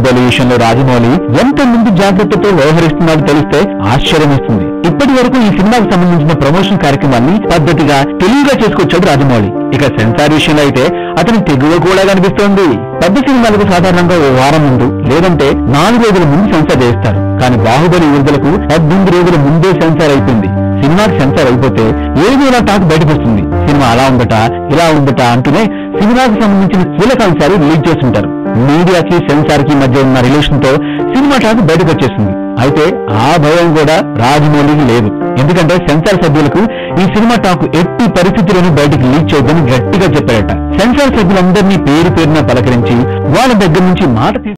బాహుబలి విషయంలో రాజమౌళి ఎంత ముందు జాగ్రత్తతో వ్యవహరిస్తున్నాడో తెలిస్తే ఆశ్చర్యం వేస్తుంది ఇప్పటి వరకు ఈ సినిమాకు సంబంధించిన ప్రమోషన్ కార్యక్రమాన్ని పద్ధతిగా తెలివిగా చేసుకొచ్చాడు రాజమౌళి ఇక సెన్సార్ విషయంలో అయితే అతని తెగువ కూడా కనిపిస్తోంది పెద్ద సినిమాలకు సాధారణంగా ఓ వారం ముందు లేదంటే నాలుగు రోజుల ముందు సెన్సార్ చేస్తారు కానీ బాహుబలి విడుదలకు పద్దెనిమిది రోజుల ముందే సెన్సార్ అయిపోయింది సినిమాకి సెన్సార్ అయిపోతే ఏదో ఇలా టాక్ బయటకు వస్తుంది సినిమా అలా ఉందట ఇలా ఉందట అంటూనే సినిమాకి సంబంధించిన కీలక అంశాలు రిలీజ్ చేస్తుంటారు మీడియాకి సెన్సార్ కి మధ్య ఉన్న రిలేషన్ తో సినిమా టాక్ బయటకు వచ్చేసింది అయితే ఆ భయం కూడా రాజమౌళికి లేదు ఎందుకంటే సెన్సార్ సభ్యులకు ఈ సినిమా టాక్ ఎట్టి పరిస్థితుల్లోనూ బయటకు లీక్ చేయొద్దని గట్టిగా చెప్పారట సెన్సార్ సభ్యులందరినీ పేరు పేరున పలకరించి వాళ్ళ దగ్గర నుంచి మాట తీ-